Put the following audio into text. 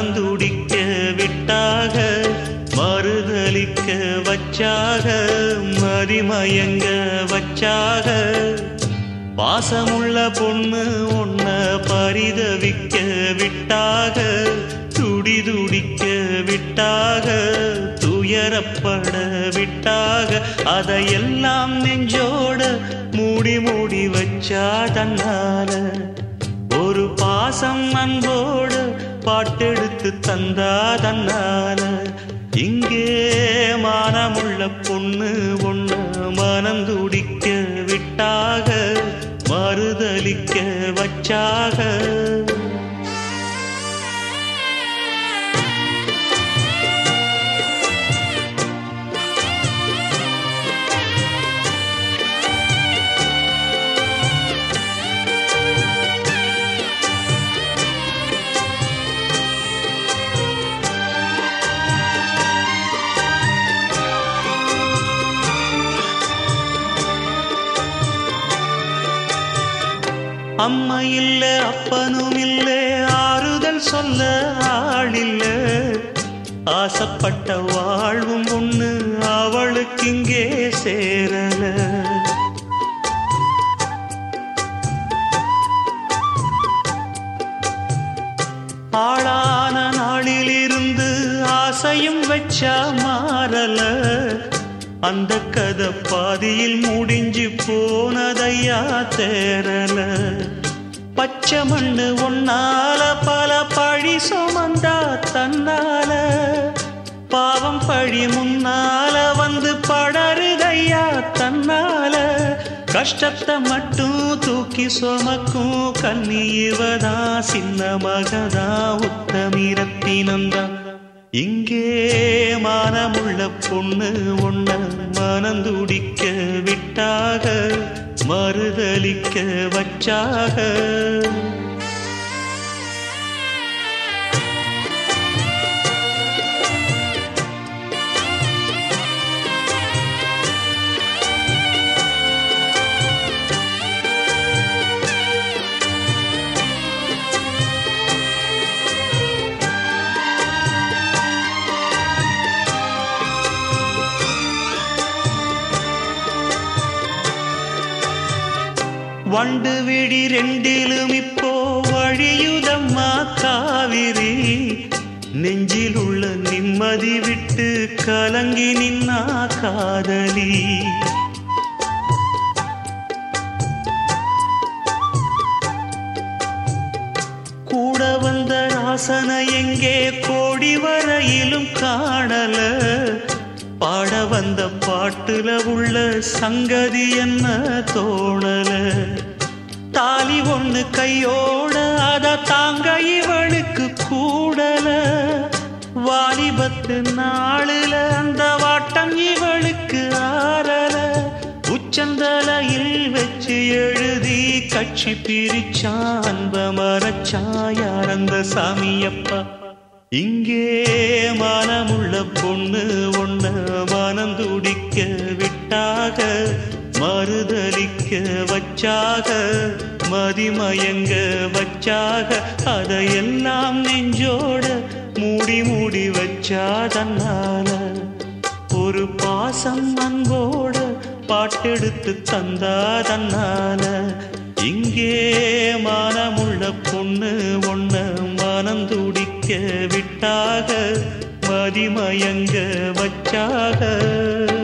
மனந்துடிக்க விட்டாக மறுதலிக்க வச்சாக மதிமயங்க வச்சாக பாசமுள்ள பொண்ணு உன்ன பரிதவிக்க விட்டாக துடி துடிக்க விட்டாக துயரப்பட விட்டாக அதையெல்லாம் நெஞ்சோட மூடி மூடி வச்சா தன்னால ஒரு பாசம் அன்போடு பாட்டெடுத்து தந்தா தன்னால இங்கே மானமுள்ள பொண்ணு ஒண்ணு மனம் துடிக்க விட்டாக மறுதலிக்க வச்சாக அம்மா இல்ல அப்பனும் இல்ல ஆறுதல் சொல்ல ஆளில்ல ஆசைப்பட்ட வாழ்வும் ஒண்ணு அவளுக்கு இங்கே சேரல ஆளான நாளிலிருந்து ஆசையும் வச்சா மாறல அந்த கதை பாதியில் முடிஞ்சு போனதையா தேரல பச்சை மண்ணு ஒன்னால பல பழி சுமந்தா தன்னால பாவம் பழி முன்னால வந்து படருதையா தன்னால கஷ்டத்தை மட்டும் தூக்கி சுமக்கும் கண்ணி இவதா சின்ன மகதா உத்தமிரத்தினந்தான் இங்கே மானமுள்ள பொண்ணு ஒண்ண மனந்துடிக்க விட்டாக மறுதலிக்க வச்சாக வண்டு விழி ரெண்டிலும் இப்போ வழியுதம்மா காவிரி நெஞ்சில் உள்ள நிம்மதி விட்டு கலங்கி நின்னா காதலி கூட வந்த ராசனை எங்கே கோடி வரையிலும் காணல பாட வந்த பாட்டுல உள்ள சங்கதி என்ன தோணல தாலி ஒண்ணு கையோட அத தாங்க இவளுக்கு கூடல வாலிபத்து நாளுல அந்த வாட்டம் இவளுக்கு ஆறல உச்சந்தலையில் வச்சு எழுதி கட்சி பிரிச்சான் அன்ப மரச்சாயார் அந்த சாமியப்பா இங்கே மனமுள்ள பொண்ணு ஒண்ண மனம் துடிக்க விட்டாக மறுதலிக்க வச்சாக மதிமயங்க வச்சாக அதையெல்லாம் நெஞ்சோட மூடி மூடி வச்சா தன்னால ஒரு பாசம் அன்போட பாட்டெடுத்து தந்தா தன்னால இங்கே மானமுள்ள பொண்ணு ஒண்ண மனம் துடிக்க விட்டாக மதிமயங்க வச்சாக